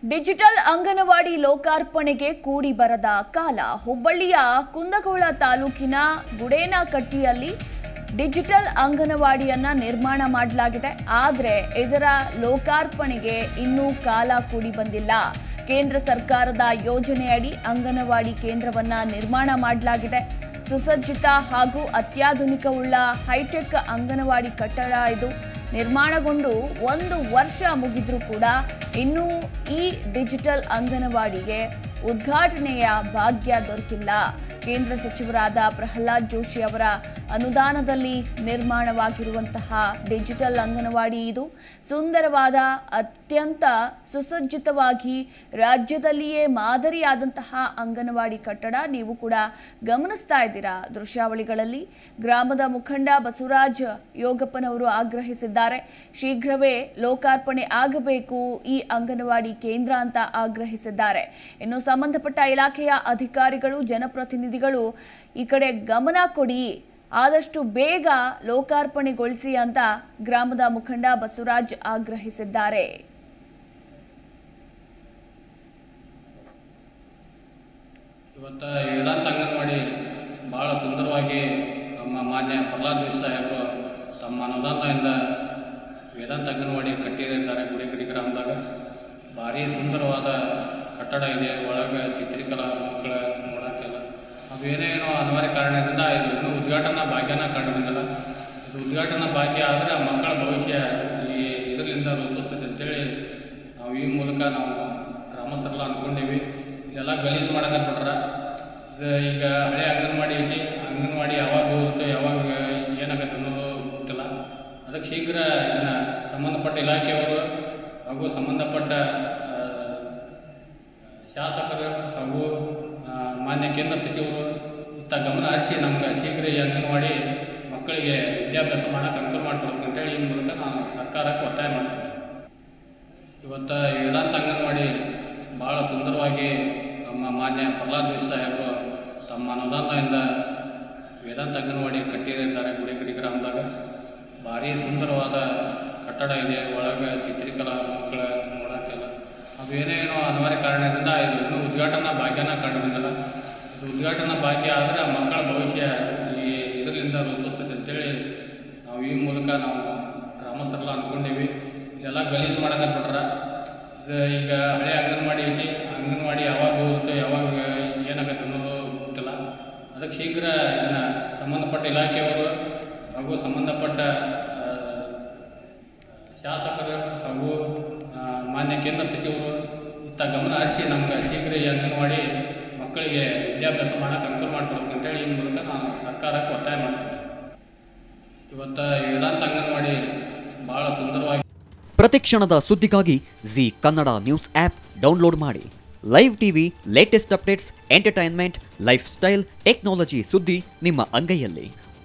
digital anganwadi ಲೋಕಾರ್ಪಣೆಗೆ ಕೂಡಿ ಬರದ ಕಾಲ ಹುಬ್ಬಳ್ಳಿಯ ಕುಂದಗೋಳ ತಾಲೂಕಿನ ಗುಡೇನಕಟ್ಟಿಯಲ್ಲಿ ಡಿಜಿಟಲ್ ಅಂಗನವಾಡಿಯನ್ನ ನಿರ್ಮಾಣ ಮಾಡಲಾಗಿದೆ ಆದರೆ ಇದರ ಲೋಕಾರ್ಪಣೆಗೆ ಇನ್ನೂ ಕಾಲ ಕೂಡಿ ಬಂದಿಲ್ಲ ಕೇಂದ್ರ ಸರ್ಕಾರದ ಯೋಜನೆಯಡಿ ಅಂಗನವಾಡಿ ಕೇಂದ್ರವನ್ನ ನಿರ್ಮಾಣ ಮಾಡಲಾಗಿದೆ ಸುಸಜ್ಜಿತ ಹಾಗೂ ಅತ್ಯಾಧುನಿಕವುಳ್ಳ ಹೈಟೆಕ್ ಅಂಗನವಾಡಿ ಕಟ್ಟಡ ಇದು ನಿರ್ಮಾಣಗೊಂಡು ಒಂದು ವರ್ಷ ಮುಗಿದ್ರೂ ಕೂಡ ಇನ್ನೂ ಈ ಡಿಜಿಟಲ್ ಅಂಗನವಾಡಿಗೆ ಉದ್ಘಾಟನೆಯ ಭಾಗ್ಯ ದೊರಕಿಲ್ಲ ಕೇಂದ್ರ ಸಚಿವರಾದ ಪ್ರಹ್ಲಾದ್ ಜೋಶಿ ಅವರ ಅನುದಾನದಲ್ಲಿ ನಿರ್ಮಾಣವಾಗಿರುವಂತಹ ಡಿಜಿಟಲ್ ಅಂಗನವಾಡಿ ಇದು ಸುಂದರವಾದ ಅತ್ಯಂತ ಸುಸಜ್ಜಿತವಾಗಿ ರಾಜ್ಯದಲ್ಲಿಯೇ ಮಾದರಿಯಾದಂತಹ ಅಂಗನವಾಡಿ ಕಟ್ಟಡ ನೀವು ಕೂಡ ಗಮನಿಸ್ತಾ ಇದ್ದೀರಾ ದೃಶ್ಯಾವಳಿಗಳಲ್ಲಿ ಗ್ರಾಮದ ಮುಖಂಡ ಬಸವರಾಜ್ ಯೋಗಪ್ಪನವರು ಆಗ್ರಹಿಸಿದ್ದಾರೆ ಶೀಘ್ರವೇ ಲೋಕಾರ್ಪಣೆ ಆಗಬೇಕು ಈ ಅಂಗನವಾಡಿ ಕೇಂದ್ರ ಅಂತ ಆಗ್ರಹಿಸಿದ್ದಾರೆ ಇನ್ನು ಸಂಬಂಧಪಟ್ಟ ಇಲಾಖೆಯ ಅಧಿಕಾರಿಗಳು ಜನಪ್ರತಿನಿಧಿಗಳು ಈ ಕಡೆ ಗಮನ ಕೊಡಿ ಆದಷ್ಟು ಬೇಗ ಲೋಕಾರ್ಪಣೆಗೊಳಿಸಿ ಅಂತ ಗ್ರಾಮದ ಮುಖಂಡ ಬಸವರಾಜ್ ಆಗ್ರಹಿಸಿದ್ದಾರೆ ಇವತ್ತು ವೇದಾಂತ ಅಂಗನವಾಡಿ ಭಾಳ ಸುಂದರವಾಗಿ ನಮ್ಮ ಮಾನ್ಯ ಪ್ರಹ್ಲಾದ್ ಜೋಶಿ ಸಾಹೇಬರು ತಮ್ಮ ಅನುದಾನದಿಂದ ವೇದಾಂತ ಅಂಗನವಾಡಿ ಕಟ್ಟಿದ್ದಾರೆ ಗುಡಿಗಡಿ ಗ್ರಾಮದಾಗ ಭಾರಿ ಸುಂದರವಾದ ಕಟ್ಟಡ ಇದೆ ಒಳಗೆ ಚಿತ್ರೀಕಲಾ ಮಕ್ಕಳ ನೋಡೋಕ್ಕೆಲ್ಲ ಅದು ಏನೇನೋ ಅನಿವಾರ್ಯ ಕಾರಣದಿಂದ ಇದು ಇನ್ನೂ ಉದ್ಘಾಟನಾ ಭಾಗ್ಯನ ಕಂಡುಬಂದಿಲ್ಲ ಇದು ಉದ್ಘಾಟನಾ ಭಾಗ್ಯ ಆದರೆ ಆ ಮಕ್ಕಳ ಭವಿಷ್ಯ ಈ ಇದರಿಂದ ರೂಪಿಸ್ತೈತೆ ಅಂತೇಳಿ ನಾವು ಈ ಮೂಲಕ ನಾವು ಗ್ರಾಮಸ್ಥರೆಲ್ಲ ಅಂದ್ಕೊಂಡೀವಿ ಇದೆಲ್ಲ ಗಲೀಜು ಮಾಡಕ್ಕೆ ಬಿಟ್ರ ಇದು ಈಗ ಹಳೆ ಅಂಗನವಾಡಿ ಐತಿ ಅಂಗನವಾಡಿ ಯಾವಾಗ ಹೋಗುತ್ತೆ ಯಾವಾಗ ಏನಾಗತ್ತೆ ಅನ್ನೋದು ಗೊತ್ತಿಲ್ಲ ಅದಕ್ಕೆ ಶೀಘ್ರ ಇದನ್ನು ಸಂಬಂಧಪಟ್ಟ ಇಲಾಖೆಯವರು ಹಾಗೂ ಸಂಬಂಧಪಟ್ಟ ಆ, ಶಾಸಕರು ಹಾಗೂ ಆ, ಮಾನ್ಯ ಕೇಂದ್ರ ಸಚಿವರು ಇತ್ತ ಗಮನ ಹರಿಸಿ ನಮ್ಗೆ ಶೀಘ್ರ ಈ ಅಂಗನವಾಡಿ ಮಕ್ಕಳಿಗೆ ವಿದ್ಯಾಭ್ಯಾಸ ಮಾಡೋಕೆ ಅನುಕೂಲ ಮಾಡಿಕೊಡ್ಬೇಕು ಅಂತೇಳಿ ಈ ಮೂಲಕ ನಾನು ಸರ್ಕಾರಕ್ಕೆ ಒತ್ತಾಯ ಮಾಡ್ತೀನಿ ಇವತ್ತು ವೇದಾಂತ ಅಂಗನವಾಡಿ ಭಾಳ ಸುಂದರವಾಗಿ ನಮ್ಮ ಮಾನ್ಯ ಪ್ರಹ್ಲಾದ್ ಜೋಶಿ ಸಾಹೇಬರು ತಮ್ಮ ಅನುದಾನದಿಂದ ವೇದಾಂತ ಅಂಗನವಾಡಿ ಕಟ್ಟಿದ್ದಾರೆ ಗುಡಿಗಡಿ ಗ್ರಾಮದಾಗ ಭಾರಿ ಸುಂದರವಾದ ಕಟ್ಟಡ ಇದೆ ಒಳಗೆ ಚಿತ್ರೀಕಲಾ ಮಕ್ಕಳ ನೋಡೋಕ್ಕೆಲ್ಲ ಅದು ಏನೇನೋ ಅನಿವಾರ್ಯ ಕಾರಣದಿಂದ ಇದು ಇನ್ನೂ ಉದ್ಘಾಟನಾ ಭಾಗ್ಯನ ಕಂಡುಬಂದಿಲ್ಲ ಇದು ಉದ್ಘಾಟನಾ ಭಾಗ್ಯ ಆದರೆ ಆ ಮಕ್ಕಳ ಭವಿಷ್ಯ ಈ ಇದರಿಂದ ರೂಪಿಸ್ತೈತೆ ಅಂತೇಳಿ ನಾವು ಈ ಮೂಲಕ ನಾವು ಗ್ರಾಮಸ್ಥರೆಲ್ಲ ಅಂದ್ಕೊಂಡೀವಿ ಇದೆಲ್ಲ ಗಲೀಜು ಮಾಡಕ್ಕೆ ಬಿಟ್ರ ಇದು ಈಗ ಹಳೆ ಅಂಗನವಾಡಿ ಐತಿ ಅಂಗನವಾಡಿ ಯಾವಾಗ ಹೋಗುತ್ತೆ ಯಾವಾಗ ಏನಾಗತ್ತೆ ಅನ್ನೋದು ಗೊತ್ತಿಲ್ಲ ಅದಕ್ಕೆ ಶೀಘ್ರ ಇದನ್ನು ಸಂಬಂಧಪಟ್ಟ ಇಲಾಖೆಯವರು ಹಾಗೂ ಸಂಬಂಧಪಟ್ಟ ಆ, ಶಾಸಕರು ಹಾಗೂ ಆ, ಮಾನ್ಯ ಕೇಂದ್ರ ಸಚಿವರು ಇತ್ತ ಗಮನ ಹರಿಸಿ ನಮ್ಗೆ ಶೀಘ್ರ ಈ ಅಂಗನವಾಡಿ ಮಕ್ಕಳಿಗೆ ವಿದ್ಯಾಭ್ಯಾಸ ಮಾಡೋಕೆ ಅನುಕೂಲ ಮಾಡಿಕೊಡ್ಬೇಕು ಅಂತೇಳಿ ಈ ಮೂಲಕ ನಾನು ಸರ್ಕಾರಕ್ಕೆ ಒತ್ತಾಯ ಮಾಡ್ತೀನಿ ಇವತ್ತು ವೇದಾಂತ ಅಂಗನವಾಡಿ ಭಾಳ ಸುಂದರವಾಗಿ ಪ್ರತಿಕ್ಷಣದ ಸುದ್ದಿಗಾಗಿ Zee Kannada news app download ಮಾಡಿ live TV latest updates entertainment lifestyle technology ಸುದ್ದಿ ನಿಮ್ಮ ಅಂಗೈಯಲ್ಲಿ